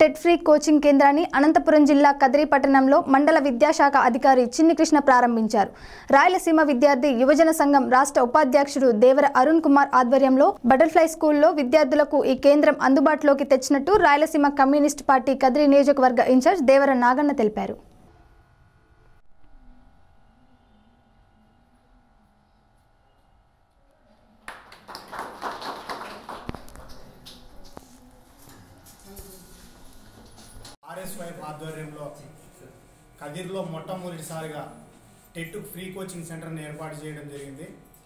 TET free coaching కేంద్రాన్ని అనంతపురం జిల్లా కదిరి పట్టణంలో మండల విద్యాశాఖ అధికారి చిన్ని కృష్ణ ప్రారంభించారు రాయలసీమ విద్యార్థి యువజన సంఘం రాష్ట్ర ఉపాధ్యక్షుడు దేవర అరుణ్ కుమార్ ఆధ్వర్యంలో బటర్ఫ్లై స్కూల్లో విద్యార్థులకు ఈ కేంద్రం అందుబాటులోకి తెచ్చినట్టు రాయలసీమ కమ్యూనిస్ట్ పార్టీ కదిరి నియోజకవర్గ ఇన్ఛార్జ్ దేవర నాగన్న తెలిపారు ఆర్ఎస్వైఫ్ ఆధ్వర్యంలో కదిర్లో మొట్టమొదటిసారిగా టెట్ ఫ్రీ కోచింగ్ సెంటర్ని ఏర్పాటు చేయడం జరిగింది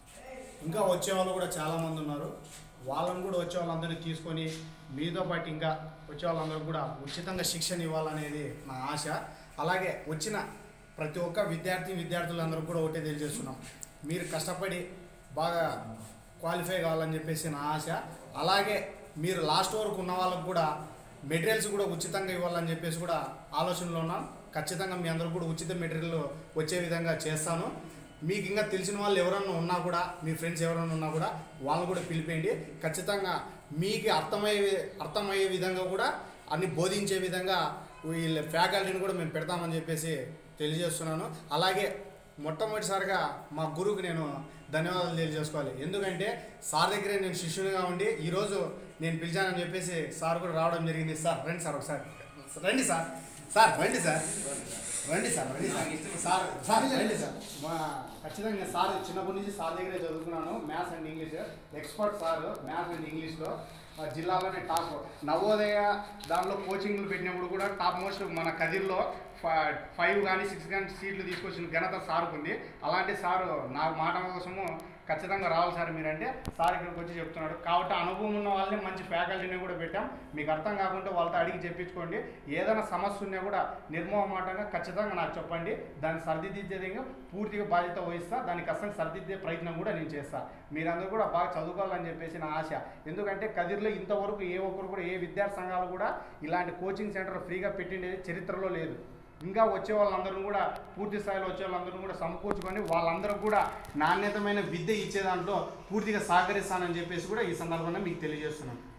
ఇంకా వచ్చే వాళ్ళు కూడా చాలామంది ఉన్నారు వాళ్ళని కూడా వచ్చే వాళ్ళందరినీ తీసుకొని మీతో పాటు ఇంకా వచ్చే వాళ్ళందరూ కూడా ఉచితంగా శిక్షణ ఇవ్వాలనేది నా ఆశ అలాగే వచ్చిన ప్రతి ఒక్క విద్యార్థి విద్యార్థులందరూ కూడా ఒకటే తెలియజేస్తున్నాం మీరు కష్టపడి బాగా క్వాలిఫై కావాలని చెప్పేసి నా ఆశ అలాగే మీరు లాస్ట్ వరకు ఉన్న వాళ్ళకు కూడా మెటీరియల్స్ కూడా ఉచితంగా ఇవ్వాలని చెప్పేసి కూడా ఆలోచనలో ఉన్నాం ఖచ్చితంగా మీ అందరూ కూడా ఉచిత మెటీరియల్ వచ్చే విధంగా చేస్తాను మీకు ఇంకా తెలిసిన వాళ్ళు ఎవరన్నా ఉన్నా కూడా మీ ఫ్రెండ్స్ ఎవరైనా ఉన్నా కూడా వాళ్ళని కూడా పిలిపేయండి ఖచ్చితంగా మీకు అర్థమయ్యే అర్థమయ్యే విధంగా కూడా అన్ని బోధించే విధంగా వీళ్ళ ఫ్యాకల్టీని కూడా మేము పెడతామని చెప్పేసి తెలియజేస్తున్నాను అలాగే మొట్టమొదటిసారిగా మా గురువుకి నేను ధన్యవాదాలు తెలియజేసుకోవాలి ఎందుకంటే సార్ దగ్గరే నేను శిష్యునిగా ఉండి ఈరోజు నేను పిలిచానని చెప్పేసి సార్ కూడా రావడం జరిగింది సార్ రండి సార్ ఒకసారి రండి సార్ సార్ రండి సార్ రండి సార్ రండి సార్ సార్ సార్ రండి సార్ మా ఖచ్చితంగా సార్ చిన్నప్పటి నుంచి సార్ దగ్గరే చదువుకున్నాను maths and English expert sir maths and ఇంగ్లీష్లో మా జిల్లాలోనే టాప్ నవోదయ దాంట్లో కోచింగ్లు పెట్టినప్పుడు కూడా టాప్ మోస్ట్ మన కదిర్లో ఫ- ఫైవ్ కానీ సిక్స్ కానీ సీట్లు తీసుకొచ్చిన ఘనత సార్కు ఉంది అలాంటి సారు నా మాట కోసము ఖచ్చితంగా రావాలి సార్ మీరంటే సార్ ఇక్కడికి వచ్చి చెప్తున్నాడు కాబట్టి అనుభవం ఉన్న వాళ్ళని మంచి ఫ్యాకల్టీని కూడా పెట్టాం మీకు అర్థం కాకుంటే వాళ్ళతో అడిగి చెప్పించుకోండి ఏదైనా సమస్య ఉన్నా కూడా నిర్మోహమాటంగా ఖచ్చితంగా నాకు చెప్పండి దాన్ని సరిదిద్దేదిగా పూర్తిగా బాధ్యత వహిస్తా దాన్ని ఖచ్చితంగా సరిదిద్దే ప్రయత్నం కూడా నేను చేస్తా మీరందరూ కూడా బాగా చదువుకోవాలని చెప్పేసి నా ఆశ ఎందుకంటే కదిర్లో ఇంతవరకు ఏ ఒక్కరు కూడా ఏ విద్యార్థి సంఘాలు కూడా ఇలాంటి కోచింగ్ సెంటర్ ఫ్రీగా పెట్టిండేది చరిత్రలో లేదు ఇంకా వచ్చే వాళ్ళందరూ కూడా పూర్తి స్థాయిలో వచ్చే వాళ్ళందరూ కూడా సమకూర్చుకొని వాళ్ళందరూ కూడా నాణ్యతమైన విద్య ఇచ్చే దాంట్లో పూర్తిగా సహకరిస్తానని చెప్పేసి కూడా ఈ సందర్భంగా మీకు తెలియజేస్తున్నాను